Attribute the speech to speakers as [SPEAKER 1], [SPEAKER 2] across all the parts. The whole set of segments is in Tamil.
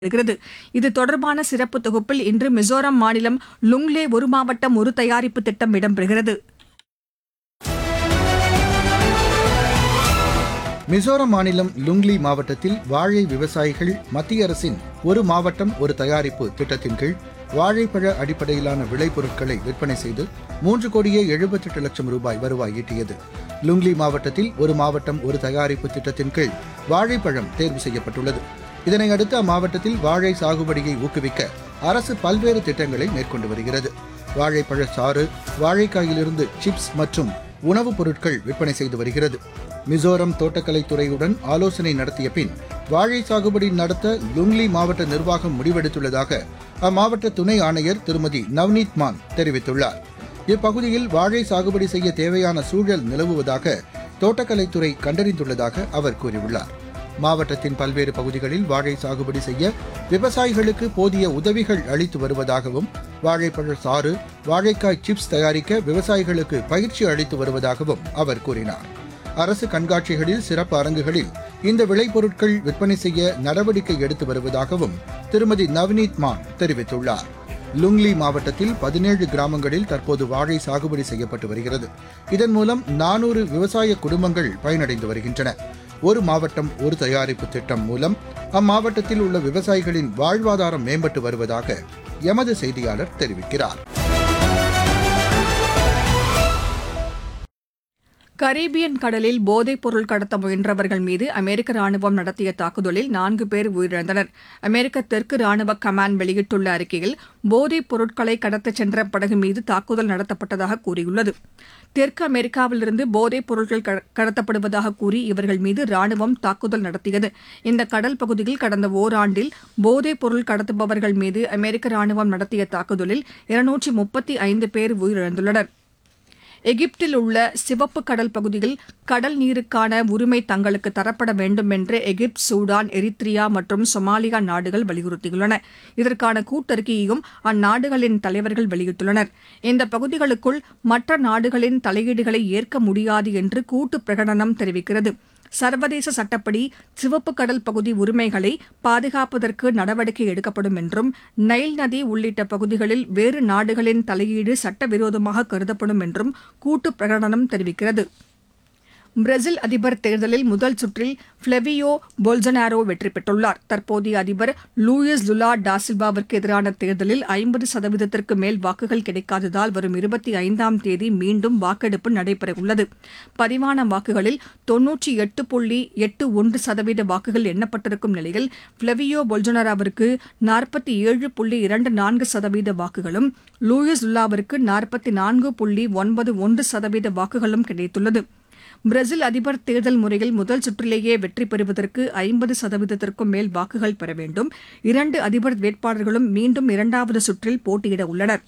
[SPEAKER 1] வருகிறது இது தொடர்பான சிறப்பு தொகுப்பில் இன்று மிசோரம் மாநிலம் லுங்லே ஒரு மாவட்டம் ஒரு தயாரிப்பு திட்டம் இடம்பெறுகிறது
[SPEAKER 2] மிசோரம் மாநிலம் லுங்லி மாவட்டத்தில் வாழை விவசாயிகள் மத்திய அரசின் ஒரு மாவட்டம் ஒரு தயாரிப்பு திட்டத்தின் கீழ் வாழைப்பழ அடிப்படையிலான விளைபொருட்களை விற்பனை செய்து மூன்று கோடியே எழுபத்தெட்டு லட்சம் ரூபாய் வருவாய் ஈட்டியது லுங்லி மாவட்டத்தில் ஒரு மாவட்டம் ஒரு தயாரிப்பு திட்டத்தின் கீழ் வாழைப்பழம் தேர்வு செய்யப்பட்டுள்ளது இதனையடுத்து அம்மாவட்டத்தில் வாழை சாகுபடியை ஊக்குவிக்க அரசு பல்வேறு திட்டங்களை மேற்கொண்டு வருகிறது வாழைப்பழ சாறு வாழைக்காயிலிருந்து சிப்ஸ் மற்றும் உணவுப் பொருட்கள் விற்பனை செய்து வருகிறது மிசோரம் தோட்டக்கலைத்துறையுடன் ஆலோசனை நடத்திய பின் வாழை சாகுபடி நடத்த லுங்லி மாவட்ட நிர்வாகம் முடிவெடுத்துள்ளதாக அம்மாவட்ட துணை ஆணையர் திருமதி நவ்னீத் மான் தெரிவித்துள்ளார் இப்பகுதியில் வாழை சாகுபடி செய்ய தேவையான சூழல் நிலவுவதாக தோட்டக்கலைத்துறை கண்டறிந்துள்ளதாக அவர் கூறியுள்ளார் மாவட்டத்தின் பல்வேறு பகுதிகளில் வாழை சாகுபடி செய்ய விவசாயிகளுக்கு போதிய உதவிகள் அளித்து வருவதாகவும் வாழைப்பழ சாறு வாழைக்காய் சிப்ஸ் தயாரிக்க விவசாயிகளுக்கு பயிற்சி அளித்து வருவதாகவும் அவர் கூறினார் அரசு கண்காட்சிகளில் சிறப்பு அரங்குகளில் இந்த விளைபொருட்கள் விற்பனை செய்ய நடவடிக்கை எடுத்து வருவதாகவும் திருமதி நவ்னீத் மான் தெரிவித்துள்ளார் லுங்லி மாவட்டத்தில் பதினேழு கிராமங்களில் தற்போது வாழை சாகுபடி செய்யப்பட்டு வருகிறது இதன் மூலம் நானூறு விவசாய குடும்பங்கள் பயனடைந்து வருகின்றன ஒரு மாவட்டம் ஒரு தயாரிப்பு திட்டம் மூலம் அம்மாவட்டத்தில் உள்ள விவசாயிகளின் வாழ்வாதாரம் மேம்பட்டு வருவதாக எமது செய்தியாளர் தெரிவிக்கிறார்
[SPEAKER 1] கரீபியன் கடலில் போதைப் பொருள் கடத்த முயன்றவர்கள் மீது அமெரிக்க ராணுவம் நடத்திய தாக்குதலில் நான்கு பேர் உயிரிழந்தனர் அமெரிக்க தெற்கு ராணுவ கமாண்ட் வெளியிட்டுள்ள அறிக்கையில் போதைப் பொருட்களை கடத்தச் சென்ற படகு மீது தாக்குதல் நடத்தப்பட்டதாக கூறியுள்ளது தெற்கு அமெரிக்காவிலிருந்து போதைப் பொருட்கள் க- கடத்தப்படுவதாக கூறி இவர்கள் மீது ராணுவம் தாக்குதல் நடத்தியது இந்த கடல் பகுதியில் கடந்த ஓராண்டில் போதைப் பொருள் கடத்துபவர்கள் மீது அமெரிக்க ராணுவம் நடத்திய தாக்குதலில் இருநூற்றி முப்பத்தி ஐந்து பேர் உயிரிழந்துள்ளனர் எகிப்தில் உள்ள சிவப்பு கடல் பகுதியில் கடல் நீருக்கான உரிமை தங்களுக்கு தரப்பட வேண்டும் என்று எகிப்து சூடான் எரித்ரியா மற்றும் சொமாலியா நாடுகள் வலியுறுத்தியுள்ளன இதற்கான கூட்டறிக்கையையும் அந்நாடுகளின் தலைவர்கள் வெளியிட்டுள்ளனர் இந்த பகுதிகளுக்குள் மற்ற நாடுகளின் தலையீடுகளை ஏற்க முடியாது என்று கூட்டு பிரகடனம் தெரிவிக்கிறது சர்வதேச சட்டப்படி சிவப்பு கடல் பகுதி உரிமைகளை பாதுகாப்பதற்கு நடவடிக்கை எடுக்கப்படும் என்றும் நைல் நதி உள்ளிட்ட பகுதிகளில் வேறு நாடுகளின் தலையீடு சட்டவிரோதமாக கருதப்படும் என்றும் கூட்டு பிரகடனம் தெரிவிக்கிறது பிரேசில் அதிபர் தேர்தலில் முதல் சுற்றில் ஃபிளவியோ பொல்சனாரோ வெற்றி பெற்றுள்ளார் தற்போதைய அதிபர் லூயிஸ் லுலா டா சில்வாவிற்கு எதிரான தேர்தலில் ஐம்பது சதவீதத்திற்கு மேல் வாக்குகள் கிடைக்காததால் வரும் இருபத்தி ஐந்தாம் தேதி மீண்டும் வாக்கெடுப்பு நடைபெறவுள்ளது பதிவான வாக்குகளில் தொன்னூற்றி எட்டு புள்ளி எட்டு ஒன்று சதவீத வாக்குகள் எண்ணப்பட்டிருக்கும் நிலையில் ஃபிளவியோ பொல்சனாரோவிற்கு நாற்பத்தி ஏழு புள்ளி இரண்டு நான்கு சதவீத வாக்குகளும் லூயிஸ் லுலாவிற்கு நாற்பத்தி நான்கு புள்ளி ஒன்பது ஒன்று சதவீத வாக்குகளும் கிடைத்துள்ளது பிரேசில் அதிபர் தேர்தல் முறையில் முதல் சுற்றிலேயே வெற்றி பெறுவதற்கு ஐம்பது சதவீதத்திற்கும் மேல் வாக்குகள் பெற வேண்டும் இரண்டு அதிபர் வேட்பாளர்களும் மீண்டும் இரண்டாவது சுற்றில் போட்டியிட உள்ளனர்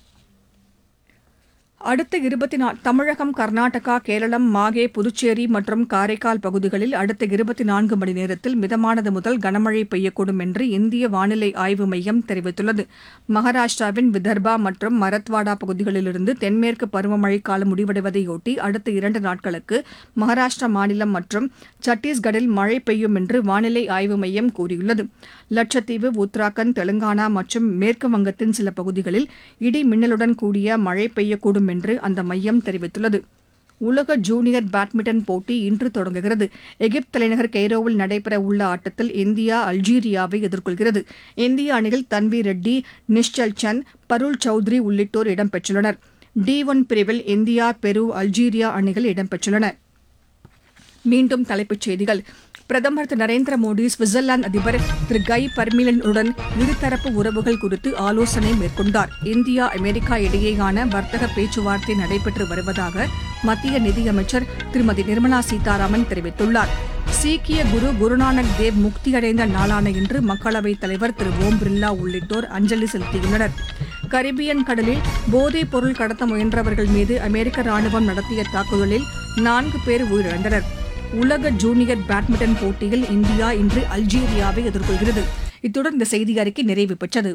[SPEAKER 1] அடுத்த இருபத்தி நா தமிழகம் கர்நாடகா கேரளம் மாகே புதுச்சேரி மற்றும் காரைக்கால் பகுதிகளில் அடுத்த இருபத்தி நான்கு மணி நேரத்தில் மிதமானது முதல் கனமழை பெய்யக்கூடும் என்று இந்திய வானிலை ஆய்வு மையம் தெரிவித்துள்ளது மகாராஷ்டிராவின் விதர்பா மற்றும் மரத்வாடா பகுதிகளிலிருந்து தென்மேற்கு பருவமழை காலம் முடிவடைவதையொட்டி அடுத்த இரண்டு நாட்களுக்கு மகாராஷ்டிரா மாநிலம் மற்றும் சத்தீஸ்கரில் மழை பெய்யும் என்று வானிலை ஆய்வு மையம் கூறியுள்ளது லட்சத்தீவு உத்தராகண்ட் தெலுங்கானா மற்றும் மேற்கு வங்கத்தின் சில பகுதிகளில் இடி மின்னலுடன் கூடிய மழை பெய்யக்கூடும் என்று அந்த மையம் தெரிவித்துள்ளது உலக ஜூனியர் பேட்மிண்டன் போட்டி இன்று தொடங்குகிறது எகிப்து தலைநகர் கெய்ரோவில் நடைபெற உள்ள ஆட்டத்தில் இந்தியா அல்ஜீரியாவை எதிர்கொள்கிறது இந்திய அணியில் தன்வி ரெட்டி நிஷ்சல் சந்த் பருள் சௌத்ரி உள்ளிட்டோர் இடம்பெற்றுள்ளனர் டி ஒன் பிரிவில் இந்தியா பெரு அல்ஜீரியா அணிகள் இடம்பெற்றுள்ளன மீண்டும் தலைப்புச் செய்திகள் பிரதமர் திரு நரேந்திர மோடி சுவிட்சர்லாந்து அதிபர் திரு கை பர்மிலனுடன் இருதரப்பு உறவுகள் குறித்து ஆலோசனை மேற்கொண்டார் இந்தியா அமெரிக்கா இடையேயான வர்த்தக பேச்சுவார்த்தை நடைபெற்று வருவதாக மத்திய நிதியமைச்சர் திருமதி நிர்மலா சீதாராமன் தெரிவித்துள்ளார் சீக்கிய குரு குருநானக் தேவ் முக்தியடைந்த நாளான இன்று மக்களவைத் தலைவர் திரு ஓம் பிர்லா உள்ளிட்டோர் அஞ்சலி செலுத்தியுள்ளனர் கரிபியன் கடலில் போதைப் பொருள் கடத்த முயன்றவர்கள் மீது அமெரிக்க ராணுவம் நடத்திய தாக்குதலில் நான்கு பேர் உயிரிழந்தனர் உலக ஜூனியர் பேட்மிண்டன் போட்டியில் இந்தியா இன்று அல்ஜீரியாவை எதிர்கொள்கிறது இத்துடன் இந்த செய்தி அறிக்கை நிறைவு பெற்றது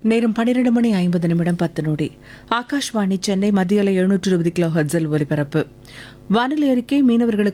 [SPEAKER 3] நேரம் பன்னிரண்டு மணி ஐம்பது நிமிடம் பத்து நொடி ஆகாஷ்வாணி சென்னை மத்திய அலை எழுநூற்று இருபது கிலோ ஹர்ட்ஸில் ஒலிபரப்பு வானிலை அறிக்கை மீனவர்களுக்கு